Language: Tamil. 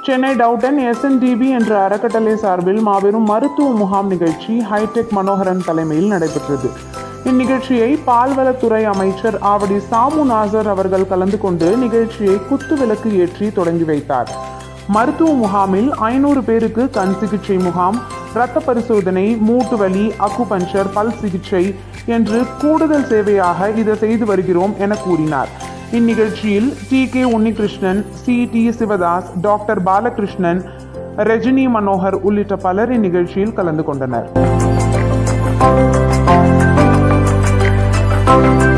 சென்னை டவுட்டன் எஸ்என்டிபி என்ற அறக்கட்டளை சார்பில் மாபெரும் மருத்துவ முகாம் நிகழ்ச்சி ஹைடெக் மனோகரன் தலைமையில் நடைபெற்றது இந்நிகழ்ச்சியை பால்வளத்துறை அமைச்சர் ஆவடி சாமு நாசர் அவர்கள் கலந்து கொண்டு நிகழ்ச்சியை குத்துவிளக்கு ஏற்றி தொடங்கி வைத்தார் மருத்துவ முகாமில் ஐநூறு பேருக்கு கண் சிகிச்சை முகாம் இரத்த பரிசோதனை மூட்டு வலி அக்குபஞ்சர் பல் சிகிச்சை என்று கூடுதல் சேவையாக இதை செய்து வருகிறோம் என கூறினார் இந்நிகழ்ச்சியில் T K Unnikrishnan C T Sivadas doctor Balakrishnan Rajini Manohar உள்ளிட்ட பலர் இந்நிகழ்ச்சியில் கலந்து கொண்டனர்